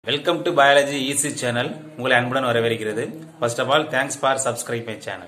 Welcome to biology easy channel உங்களை அன்புடன் வரவேற்கிறது first of all thanks for subscribe my channel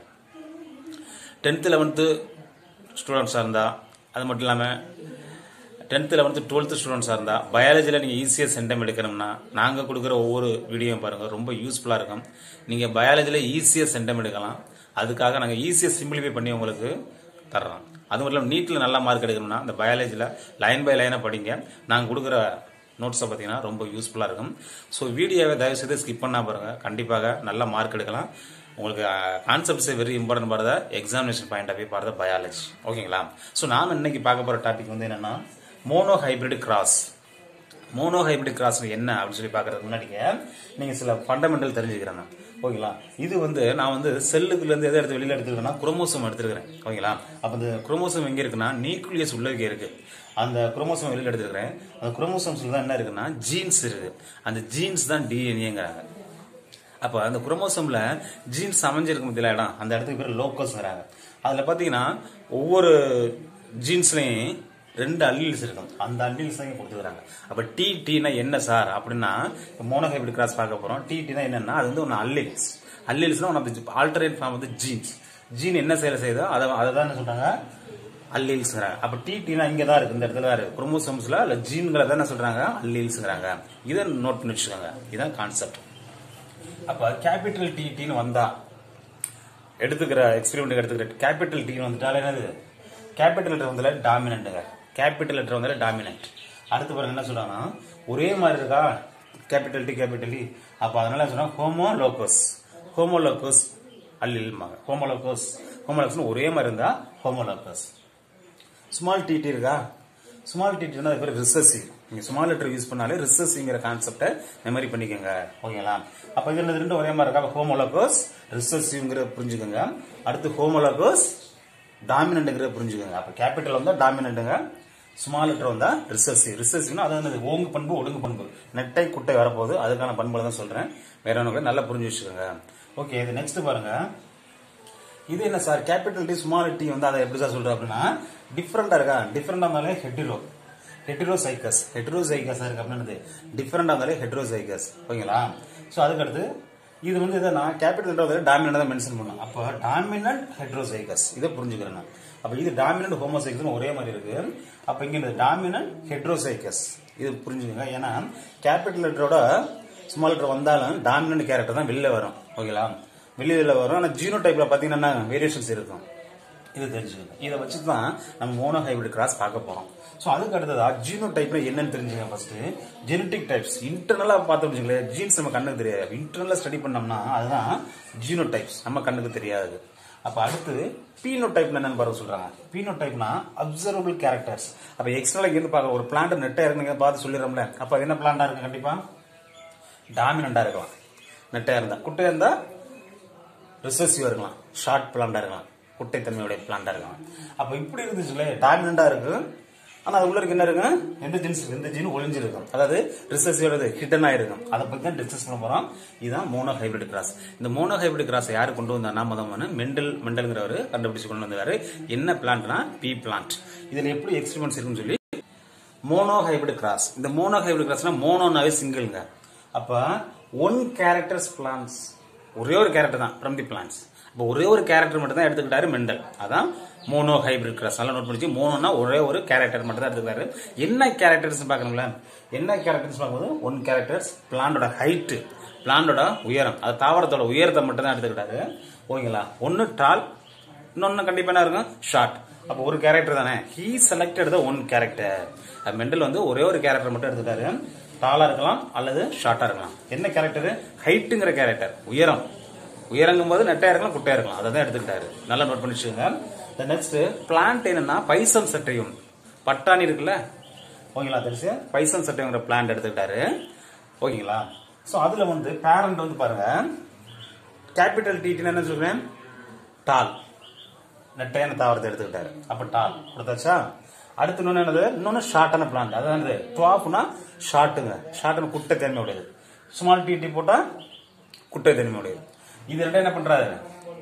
tenth eleventh ஸ்டூடெண்ட்ஸாக இருந்தால் அது மட்டும் இல்லாமல் டென்த்து லெவன்த்து டுவெல்த்து ஸ்டூடெண்ட்ஸாக இருந்தால் பயாலஜியில் நீங்கள் ஈஸியாக சென்டம் எடுக்கணும்னா நாங்கள் கொடுக்குற ஒவ்வொரு வீடியோவும் பாருங்கள் ரொம்ப யூஸ்ஃபுல்லாக இருக்கும் நீங்கள் பயாலஜியில் ஈஸியாக சென்டம் எடுக்கலாம் அதுக்காக நாங்கள் ஈஸியாக சிம்பிளிஃபை பண்ணி உங்களுக்கு தர்றோம் அது மட்டும் இல்லாமல் நீட்டில் நல்ல மார்க் எடுக்கணும்னா இந்த பயாலஜியில் லைன் பை லைனாக படிங்க நாங்கள் கொடுக்குற நோட்ஸை பார்த்தீங்கன்னா ரொம்ப யூஸ்ஃபுல்லாக இருக்கும் ஸோ வீடியோவை தயவு செய்து ஸ்கிப் பண்ணா பாருங்க கண்டிப்பாக நல்ல மார்க் எடுக்கலாம் உங்களுக்கு கான்செப்ட்ஸ் வெரி இம்பார்ட்டன்ட் பாரத எக்ஸாமினேஷன் பாயிண்ட் ஆஃப் வியூ பாரத பயாலஜி ஓகேங்களா ஸோ நாம் இன்னைக்கு பார்க்க போகிற டாபிக் வந்து என்னன்னா monohybrid cross monohybrid cross என்ன அப்படின்னு சொல்லி பார்க்கறதுக்கு முன்னாடிங்க நீங்கள் சில ஃபண்டமெண்டல் தெரிஞ்சுக்கிறேன் நான். ஓகேங்களா இது வந்து நான் வந்து செல்லுக்குள்ள இருந்து எதை எடுத்து வெளியில எடுத்துக்கிறேன்னா குரோமோசோம் எடுத்துருக்கிறேன் ஓகேங்களா அப்போ இந்த குரோமோசோம் எங்க இருக்குன்னா நியூக்ளியஸ் உள்ள இருக்கு அந்த குரோமோசோம் வெளியில எடுத்துக்கிறேன் அந்த குரோமோசோம்ஸ்ல தான் என்ன இருக்குன்னா ஜீன்ஸ் இருக்கு அந்த ஜீன்ஸ் தான் டிஎன்ஏங்கிறாங்க அப்ப அந்த குரோமோசோம்ல ஜீன்ஸ் அமைஞ்சிருக்கும் பத்தில இடம் அந்த இடத்துக்கு பேர் லோக்கஸ்ங்கிறாங்க அதுல பாத்தீங்கன்னா ஒவ்வொரு ஜீன்ஸ்லயும் ரெண்டு அல்லீல்ஸ் இருக்கும் அந்த அல்லீல்ஸ் தான் இங்க கொடுத்துக்கிறாங்க அப்ப டி டீனா என்ன சார் அப்படின்னா மோனோஹைபிரிட் கிராஸ் பார்க்க போறோம் டி டீனா என்னன்னா அது வந்து ஒன்று அல்லீல்ஸ் அல்லீல்ஸ்னா ஒன் ஆஃப் ஆல்டர்னேட் ஃபார்ம் வந்து ஜீன்ஸ் ஜீன் என்ன செயல் செய்யுதோ அதை அதை தான் என்ன சொல்றாங்க அல்லீல்ஸ்ங்கிறாங்க அப்ப டி டீனா இங்க தான் இருக்கு இந்த இடத்துல தான் இருக்கு குரோமோசோம்ஸ்ல இல்ல ஜீன்களை தான் என்ன சொல்றாங்க அல்லீல்ஸ்ங்கிறாங்க இதை நோட் பண்ணி வச்சுக்கோங்க இதான் கான்செப்ட் அப்ப கேபிட்டல் டி டின்னு வந்தா எடுத்துக்கிற எக்ஸ்பெரிமெண்ட் எடுத்துக்கிற கேபிட்டல் டின்னு வந்துட்டாலே என்னது கேபிட்டல் லெட்டர் வந்தால டாமினண்ட்டுங்க கேபிட்டல் லெட்டர் வந்தால டாமினன்ட் அடுத்து பாருங்க என்ன சொல்றாங்கன்னா ஒரே மாதிரி இருக்கா கேபிட்டல் டி கேபிட்டல் டி அப்ப அதனால என்ன சொல்றாங்க ஹோமோ லோகோஸ் ஹோமோ லோகோஸ் அல்லில்மாங்க ஹோமோ லோகோஸ் ஹோமோ லோகோஸ் ஒரே மாதிரி இருந்தா ஹோமோ லோகோஸ் ஸ்மால் டிடி இருக்கா ஸ்மால் டிடினா அது பேர் ரிசர்சிவ் நீங்க ஸ்மால் லெட்டர் யூஸ் பண்ணாலே ரிசர்சிவ்ங்கிற கான்செப்டை மெமரி பண்ணிக்கோங்க ஓகேங்களா அப்ப இது என்னது ரெண்டும் ஒரே மாதிரி இருக்கா ஹோமோலோகோஸ் ரிசர்சிவ்ங்கிற புரிஞ்சுக்கோங்க அடுத்து ஹோமோலோகோஸ் டாமினண்ட்ங்கிற புரிஞ்சுக்கோங்க அப்ப கேபிட்டல் வந்தா டாமினண்ட்டுங்க ஸ்மால் லெட்டர் வந்தா ரிசர்சிவ் ரிசர்சிவ்னா அது வந்து ஓங்கு பண்பு ஒடுங்கு பண்பு நெட்டை குட்டை வரப்போகுது அதுக்கான பண்புல தான் சொல்றேன் வேற ஒன்று நல்லா புரிஞ்சு வச்சுக்கோங்க ஓகே இது நெக்ஸ்ட் பாருங்க இது என்ன sir capital T small t வந்து அதை எப்படி சார் சொல்ற அப்படின்னா டிஃப்ரெண்டா இருக்கா டிஃப்ரெண்டா இருந்தாலே ஹெட்டிரோ ஹெட்ரோசைக்கஸ் ஹெட்ரோசைக்கஸ் இருக்கு அப்படின்றது டிஃப்ரெண்டா இருந்தாலே ஹெட்ரோசைக்கஸ் ஓகேங்களா ஸோ அதுக்கடுத்து இது வந்து இதை நான் கேபிட்டல் வந்து டாமினண்ட் தான் மென்ஷன் பண்ணேன் அப்போ டாமினன்ட் ஹெட்ரோசைக்கஸ் இதை புரிஞ்சுக்கிறேன் நான் அப்போ இது டாமினன்ட் ஹோமோசைக்கஸ் ஒரே மாதிரி இருக்கு அப்போ இங்க டாமினன்ட் ஹெட்ரோசைக்கஸ் இது புரிஞ்சுக்கோங்க ஏன்னா கேபிட்டல் லெட்டரோட ஸ்மால் லெட்டர் வந்தாலும் டாமினன்ட் கேரக்டர் தான் வெளில வரும் ஓகேங்களா வெளியில வரும் ஆனால் ஜீனோ டைப்ல பாத்தீங்கன்னா வேரியேஷன்ஸ் இருக்கும் இது தெரிஞ்சுக்கணும் இதை வச்சு தான் நம்ம மோனோ ஹைபிரிட் கிராஸ் பார்க்க போறோம் ஸோ அதுக்கு அடுத்ததா ஜீனோ டைப்ல என்னன்னு தெரிஞ்சுங்க ஃபர்ஸ்ட் ஜெனட்டிக் டைப்ஸ் இன்டர்னலா பார்த்தோம் வச்சுங்களேன் ஜீன்ஸ் நம்ம கண்ணுக்கு தெரியாது இன்டர்னலா ஸ்டடி பண்ணோம்னா அதுதான் ஜீனோ டைப்ஸ் நம்ம கண்ணுக்கு தெரியாது அப்ப அடுத்து பீனோ டைப் என்னன்னு பாருங்க சொல்றாங்க பீனோ டைப்னா அப்சர்வபிள் கேரக்டர்ஸ் அப்ப எக்ஸ்டர்னலா இருந்து பார்க்க ஒரு பிளான்ட் நெட்டா இருக்குங்க பார்த்து சொல்லிடுறோம்ல அப்ப அது என்ன பிளான்டா இருக்கு கண்டிப்பா டாமினண்டா இருக்கலாம் நெட்டா இருந்தா குட்டையா இருந்தா ரிசர்சிவா இருக்கலாம் ஷார்ட் பிளான்டா இருக்கலாம் குட்டைத்தன்மையுடைய பிளான்டா இருக்கலாம் அப்ப இப்படி இருந்துச்சுல டாமினண்டா இருக்கு ஆனா அது உள்ள இருக்கு என்ன இருக்கு எந்த ஜீன்ஸ் எந்த ஜீன் ஒளிஞ்சிருக்கும் அதாவது ரிசர்சியோட ஹிடன் ஆயிருக்கும் அதை பத்தி தான் டிஸ்கஸ் பண்ண போறோம் இதுதான் மோனோ ஹைபிரிட் கிராஸ் இந்த மோனோ ஹைபிரிட் கிராஸ் யாரு கொண்டு வந்தானா முதல் மெண்டல் மெண்டல்ங்கிறவர் கண்டுபிடிச்சு கொண்டு வந்தாரு என்ன பிளான்ட்னா பி பிளான்ட் இதுல எப்படி எக்ஸ்பெரிமெண்ட்ஸ் இருக்குன்னு சொல்லி மோனோ ஹைபிரிட் கிராஸ் இந்த மோனோ ஹைபிரிட் கிராஸ்னா மோனோனாவே சிங்கிள்ங்க அப்ப ஒன் கேரக்டர்ஸ் பிளான்ஸ் ஒரே ஒரு கேரக்டர் தான் ஃப்ரம் தி பிளான்ஸ் அப்போ ஒரே ஒரு கேரக்டர் மட்டும் தான் எடுத்துக்கிட்டாரு மெண்டல் அதான் மோனோ ஹைபிரிட் கிராஸ் நல்லா நோட் பண்ணிச்சு மோனோனா ஒரே ஒரு கேரக்டர் மட்டும் தான் எடுத்துக்கிட்டாரு என்ன கேரக்டர்ஸ் பார்க்கணுங்களா என்ன கேரக்டர்ஸ் பார்க்கும்போது ஒன் கேரக்டர்ஸ் பிளான்டோட ஹைட்டு பிளான்டோட உயரம் அது தாவரத்தோட உயரத்தை மட்டும் தான் எடுத்துக்கிட்டாரு ஓகேங்களா ஒன்னு டால் இன்னொன்னு கண்டிப்பா என்ன இருக்கும் ஷார்ட் அப்போ ஒரு கேரக்டர் தானே he selected the one character Mendel வந்து ஒரே ஒரு கேரக்டர் மட்டும் எடுத்துட்டாரு டாலா இருக்கலாம் அல்லது ஷார்ட்டா இருக்கலாம் என்ன கேரக்டர் ஹைட்டுங்கிற கேரக்டர் உயரம் உயரங்கும் போது நெட்டையா இருக்கலாம் குட்டையா இருக்கலாம் அதை தான் எடுத்துக்கிட்டாரு நல்லா நோட் பண்ணி வச்சுக்கோங்க நெக்ஸ்ட் பிளான்ட் என்னன்னா பைசம் சட்டையும் பட்டாணி இருக்குல்ல ஓகேங்களா தெரிஞ்சு பைசம் சட்டைங்கிற பிளான்ட் எடுத்துக்கிட்டாரு ஓகேங்களா ஸோ அதுல வந்து பேரண்ட் வந்து பாருங்க கேபிட்டல் டிடின்னு என்ன சொல்றேன் டால் நெட்டையான தாவரத்தை எடுத்துக்கிட்டாரு அப்ப டால் கொடுத்தாச்சா அடுத்து இன்னொன்னு என்னது இன்னொன்னு ஷார்ட்டான பிளான்ட் அதாவது டுவாப்னா ஷார்ட்டுங்க ஷார்ட்னு குட்டை தன்மை உடையது ஸ்மால் டிடி போட்டா குட்டை தன்மை உடையது இது ரெண்டும் என்ன பண்றாரு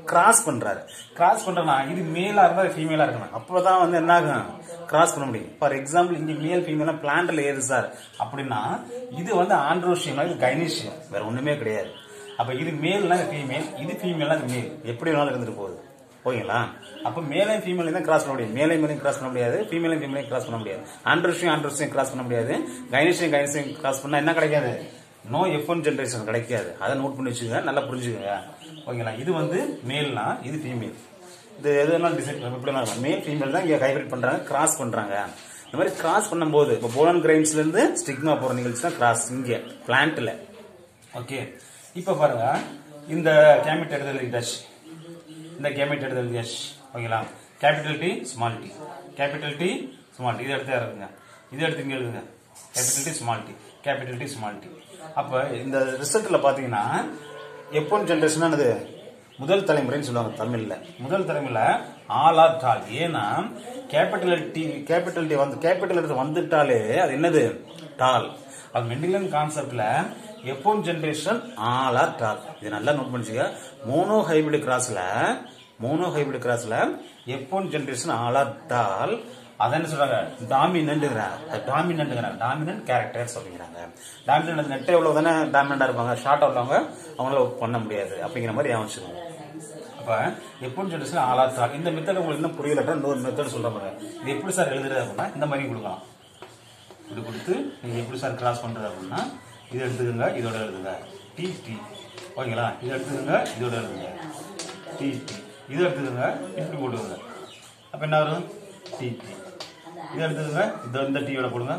கிராஸ் பண்றாரு கிராஸ் பண்றனா இது மேலா இருந்தா ஃபீமேலா இருக்கணும் அப்பதான் வந்து என்ன ஆகும் கிராஸ் பண்ண முடியும் ஃபார் எக்ஸாம்பிள் இங்க மேல் ஃபீமேலா பிளான்ட்ல ஏது சார் அப்படின்னா இது வந்து ஆண்ட்ரோஷியம் இது கைனீஷியம் வேற ஒண்ணுமே கிடையாது அப்ப இது மேல்னா ஃபீமேல் இது ஃபீமேல்னா இது மேல் எப்படி வேணாலும் இருந்துட்டு போகுது ஓகேங்களா அப்ப மேலையும் ஃபீமேலையும் தான் கிராஸ் பண்ண முடியும் மேலையும் மேலையும் கிராஸ் பண்ண முடியாது ஃபீமேலையும் ஃபீமேலையும் கிராஸ் பண்ண முடியாது ஆண்ட்ரோஷியம் ஆண்ட்ரோஷியம் கிராஸ் பண்ண முடியாது கைனீஷியம் கைனீஷியம் கிராஸ் பண்ணா என்ன கிடைக்காது நோ எஃப் ஒன் ஜென்ரேஷன் கிடைக்காது அதை நோட் பண்ணி வச்சுக்கோங்க நல்லா புரிஞ்சுக்கோங்க ஓகேங்களா இது வந்து மேல்னா இது ஃபீமேல் இது எதுனாலும் டிசைட் எப்படி மேல் ஃபீமேல் தான் இங்க ஹைபிரிட் பண்றாங்க கிராஸ் பண்றாங்க இந்த மாதிரி கிராஸ் பண்ணும்போது இப்போ போலன் கிரைன்ஸ்ல இருந்து ஸ்டிக்மா போற நிகழ்ச்சி தான் கிராஸ் இங்க பிளான்ட்ல ஓகே இப்போ பாருங்க இந்த கேமிட் எடுத்தல் டச் இந்த கேமிட் எடுத்தல் டச் ஓகேங்களா capital T small t capital T small t இது எடுத்து இருக்குங்க இது எடுத்து இங்க எழுதுங்க capital T small t capital T small t அப்ப இந்த ரிசல்ட்ல பாத்தீங்கன்னா எப்போன் ஜென்ரேஷன் என்னது முதல் தலைமுறைன்னு சொல்லுவாங்க தமிழ்ல முதல் தலைமுறையில ஆல் ஆர் டால் ஏன்னா கேபிட்டல் டி கேபிட்டல் டி வந்து கேபிட்டல் எடுத்து வந்துட்டாலே அது என்னது டால் அது மெண்டிலன் கான்செப்ட்ல F one generation all are tall இது நல்லா நோட் பண்ணிச்சுங்க மோனோ ஹைபிரிட் கிராஸ்ல மோனோ ஹைபிரிட் கிராஸ்ல F one generation all are tall அதான் என்ன சொல்றாங்க டாமினன்ட்ங்கிறாங்க டாமினன்ட்ங்கிறாங்க டாமினன்ட் கேரக்டர் சொல்லிக்கிறாங்க டாமினன்ட் நெட்டை எவ்வளவு தானே டாமினண்டா இருப்பாங்க ஷார்ட்டா உள்ளவங்க அவங்களால பண்ண முடியாது அப்படிங்கிற மாதிரி யோசிச்சுக்கோங்க அப்ப எப்போன்னு சொல்லிட்டு ஆளாத்தால் இந்த மெத்தட் உங்களுக்கு இன்னும் புரியலட்டா இன்னொரு மெத்தட் சொல்ற பாருங்க இது எப்படி சார் எழுதுறது அப்படின்னா இந்த மாதிரி கொடுக்கலாம் இப்படி கொடுத்து நீங்க எப்படி சார் கிராஸ் பண்றது அப்படின்னா இது எடுத்துக்கோங்க இதோட எழுதுங்க டி டி ஓகேங்களா இது எடுத்துக்கோங்க இதோட எழுதுங்க டி டி இது எடுத்துக்கோங்க இப்படி போட்டுக்கோங்க அப்ப என்ன வரும் டி டி இது எடுத்துக்கோங்க இந்த இந்த டீயோட போடுங்க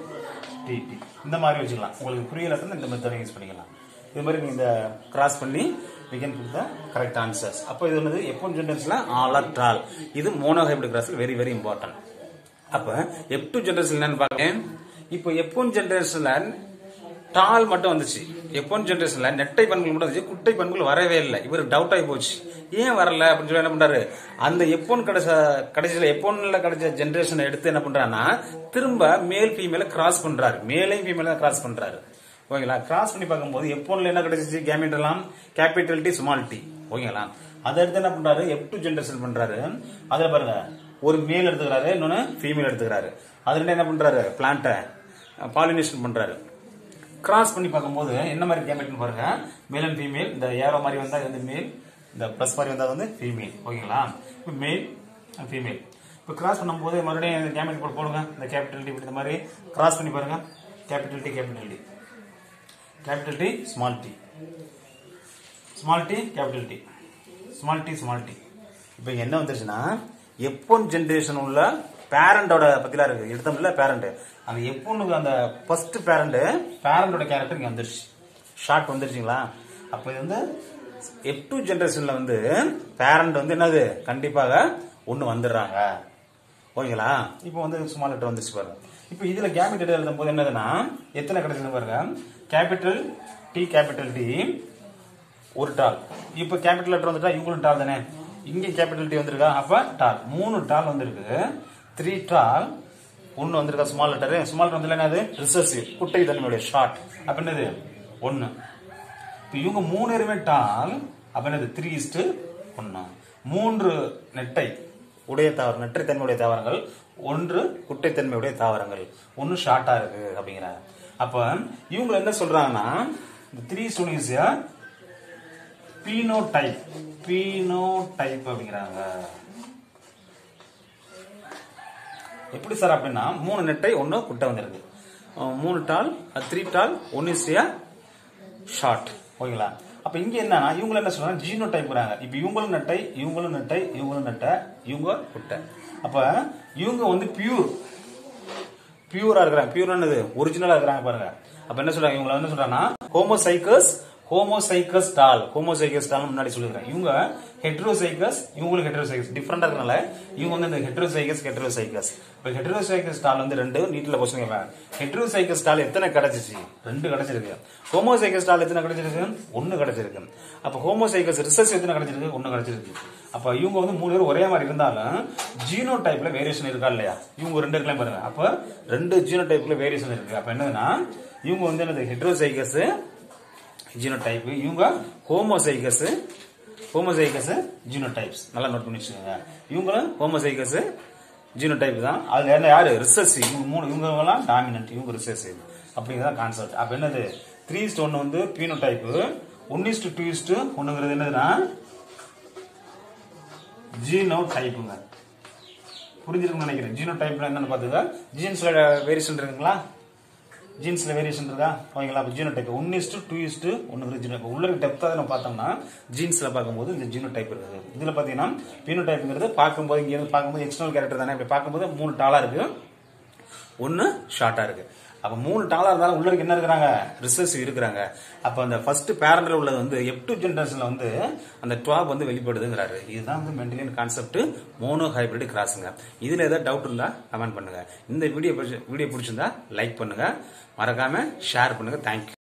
டி டி இந்த மாதிரி வச்சுக்கலாம் உங்களுக்கு புரியலன்னா இந்த மெத்தடை யூஸ் பண்ணிக்கலாம் இது மாதிரி நீங்க இந்த கிராஸ் பண்ணி we can put the correct answers அப்போ இது வந்து எப்போ ஜென்ரேஷன்ல ஆல் ஆர் டால் இது monohybrid cross very very important அப்ப எப் டூ ஜென்ரேஷன் என்னன்னு பாக்கேன் இப்போ எப்போன் ஜென்ரேஷன்ல டால் மட்டும் வந்துச்சு எப்போன் ஜென்ரேஷன்ல நெட்டை பண்புகள் மட்டும் வந்துச்சு குட்டை பண்புகள் வரவே இல்லை இவர் டவுட் ஆகி போச்சு ஏன் வரல அப்படின்னு சொல்லி என்ன பண்றாரு அந்த எப்போன் கிடைச்ச கடைசியில எப்போன்ல கிடைச்ச ஜென்ரேஷனை எடுத்து என்ன பண்றாருன்னா திரும்ப மேல் ஃபீமேல கிராஸ் பண்றாரு மேலையும் ஃபீமேல கிராஸ் பண்றாரு ஓகேங்களா கிராஸ் பண்ணி பார்க்கும்போது எப்போன்ல என்ன கிடைச்சிச்சு கேமிட் எல்லாம் கேபிட்டல் டி ஸ்மால் டி ஓகேங்களா அதை எடுத்து என்ன பண்றாரு எப் டூ ஜென்ரேஷன் பண்றாரு அதுல பாருங்க ஒரு மேல் எடுத்துக்கிறாரு இன்னொன்னு ஃபீமேல் எடுத்துக்கிறாரு அதுல என்ன பண்றாரு பிளான்ட்டை பாலினேஷன் பண்றாரு கிராஸ் பண்ணி பார்க்கும்போது என்ன மாதிரி கேமெட்னு பாருங்க மேல் அண்ட் ஃபீமேல் இந்த ஏரோ மாதிரி வந்தா இது வந்து மேல் இந்த பிளஸ் மாதிரி வந்தா வந்து ஃபீமேல் ஓகேங்களா இப்போ மேல் ஃபீமேல் இப்போ கிராஸ் பண்ணும்போது மறுபடியும் இந்த கேமெட் போட்டு போடுங்க இந்த கேபிட்டல் டி இந்த மாதிரி கிராஸ் பண்ணி பாருங்க capital T capital T capital T small t small t capital T small t small t இப்போ இங்க என்ன வந்துருச்சுன்னா எப்போன் ஜென்ரேஷன் உள்ள பேரண்டோட பத்திலாம் இருக்கு எடுத்தோம்ல பேரண்ட் அந்த எப்போனுக்கு அந்த ஃபர்ஸ்ட் பேரண்ட் பேரண்டோட கேரக்டர் இங்க வந்துருச்சு ஷார்ட் வந்துருச்சுங்களா அப்போ இது வந்து எப் டூ ஜென்ரேஷன்ல வந்து பேரண்ட் வந்து என்னது கண்டிப்பாக ஒன்று வந்துடுறாங்க ஓகேங்களா இப்போ வந்து ஸ்மால் லெட்டர் வந்துருச்சு பாருங்க இப்போ இதுல கேபிட்டல் எழுதும் போது என்னதுன்னா எத்தனை கிடைச்சது பாருங்க கேபிட்டல் டி கேபிட்டல் டி ஒரு டால் இப்போ கேபிட்டல் லெட்டர் வந்துட்டா இவங்களும் டால் தானே இங்க கேபிட்டல் டி வந்திருக்கா அப்ப டால் மூணு டால் வந்திருக்கு த்ரீ டால் ஒன்னு வந்திருக்கா ஸ்மால் லெட்டர் ஸ்மால் லெட்டர் வந்து என்னது ரிசர்சிவ் குட்டை தன்மையுடைய ஷார்ட் அப்ப என்னது ஒன்னு இப்போ இவங்க மூணு பேருமே டால் அப்ப என்னது த்ரீ இஸ்டு ஒன்னு மூன்று நெட்டை உடைய தாவரம் நெட்டை தன்மையுடைய தாவரங்கள் ஒன்று குட்டைத்தன்மையுடைய தாவரங்கள் ஒன்னு ஷார்ட்டா இருக்கு அப்படிங்கிறாங்க அப்ப இவங்க என்ன சொல்றாங்கன்னா இந்த three students phenotype phenotype அப்படிங்கிறாங்க எப்படி சார் அப்படின்னா மூணு நெட்டை ஒன்னு குட்டை வந்திருக்கு அஹ் மூணு tall three tall one is short ஓகேங்களா அப்ப இங்க என்னன்னா இவங்க என்ன சொல்றாங்க ஜீனோ டைப்ங்கிறாங்க இப்ப இவங்களும் நெட்டை இவங்களும் நெட்டை இவங்களும் நெட்டை இவங்க குட்டை அப்ப இவங்க வந்து பியூர் பியூரா இருக்கிறாங்க பியூர் என்னது ஒரிஜினலா இருக்கிறாங்க பாருங்க அப்ப என்ன சொல்றாங்க இவங்க என்ன சொல்றாங்கன்னா homozygous homozygous tall homozygous tall முன்னாடி சொல்லிருக்காங்க இவங்க ஹெட்ரோசைக்கஸ் இவங்களுக்கு ஹெட்ரோசைக்கஸ் டிஃபரெண்டா இருக்கனால இவங்க வந்து இந்த ஹெட்ரோசைக்கஸ் ஹெட்ரோசைக்கஸ் இப்போ ஹெட்ரோசைக்கஸ் டால் வந்து ரெண்டு நீட்ல கொஸ்டின் கேட்பாங்க ஹெட்ரோசைக்கஸ் டால் எத்தனை கிடைச்சிச்சு ரெண்டு கிடைச்சிருக்கு ஹோமோசைக்கஸ் டால் எத்தனை கிடைச்சிருக்கு ஒன்னு கிடைச்சிருக்கு அப்ப ஹோமோசைக்கஸ் ரிசர்ச் எத்தனை கிடைச்சிருக்கு ஒன்னு கிடைச்சிருக்கு அப்ப இவங்க வந்து மூணு பேரும் ஒரே மாதிரி இருந்தாலும் ஜீனோ டைப்ல வேரியேஷன் இருக்கா இல்லையா இவங்க ரெண்டு இருக்கலாம் பாருங்க அப்ப ரெண்டு ஜீனோ டைப்ல வேரியேஷன் இருக்கு அப்ப என்னதுன்னா இவங்க வந்து என்னது ஹெட்ரோசைக்கஸ் ஜீனோ டைப் இவங்க ஹோமோசைகஸ் ஹோமோசைகஸ் ஜீனோடைப்ஸ் நல்லா நோட் பண்ணி வச்சுக்கோங்க இவங்களும் ஹோமோசைகஸ் ஜீனோடைப் தான் அதுல என்ன யாரு ரிசர்சிவ் இவங்க மூணு இவங்க எல்லாம் டாமினன்ட் இவங்க ரிசர்சிவ் அப்படிங்கிறத கான்செப்ட் அப்ப என்னது த்ரீ இஸ்ட் ஒன்னு வந்து phenotype one is to two is to ஒண்ணுங்கிறது என்னதுன்னா ஜீனோ டைப்புங்க புரிஞ்சிருக்கும்னு நினைக்கிறேன் ஜீனோ டைப்ல என்னன்னு பாத்துக்க ஜீன்ஸ்ல வேரியேஷன் இருக்குங்களா ஜீன்ஸ்ல வேரியேஷன் இருக்கா ஓகேங்களா அப்ப genotype one is to two is to ஒன்னு ஜீனோ உள்ள டெப்தா நம்ம பார்த்தோம்னா ஜீன்ஸ்ல பார்க்கும்போது இந்த ஜீனோ டைப் இருக்குது இதுல பாத்தீங்கன்னா பீனோ டைப்ங்கிறது பார்க்கும்போது இங்க இருந்து பார்க்கும்போது எக்ஸ்டர்னல் கேரக்டர் தானே இப்படி பார்க்கும்போது மூணு டாலா இருக்கு ஒன்னு ஷார்ட்டா இருக்கு அப்ப மூணு டாலா இருந்தாலும் உள்ள இருக்க என்ன இருக்கிறாங்க ரிசர்வ் இருக்கிறாங்க அப்ப அந்த ஃபர்ஸ்ட் பேரண்ட்ல உள்ளது வந்து எப் டூ ஜென்ரேஷன்ல வந்து அந்த டுவாப் வந்து வெளிப்படுதுங்கிறாரு இதுதான் வந்து மென்டலியன் கான்செப்ட் மோனோ ஹைபிரிட் கிராஸுங்க இதுல ஏதாவது டவுட் இருந்தா கமெண்ட் பண்ணுங்க இந்த வீடியோ வீடியோ பிடிச்சிருந்தா லைக் பண்ணுங்க மறக்காம ஷேர் பண்ணுங்க தேங்க்யூ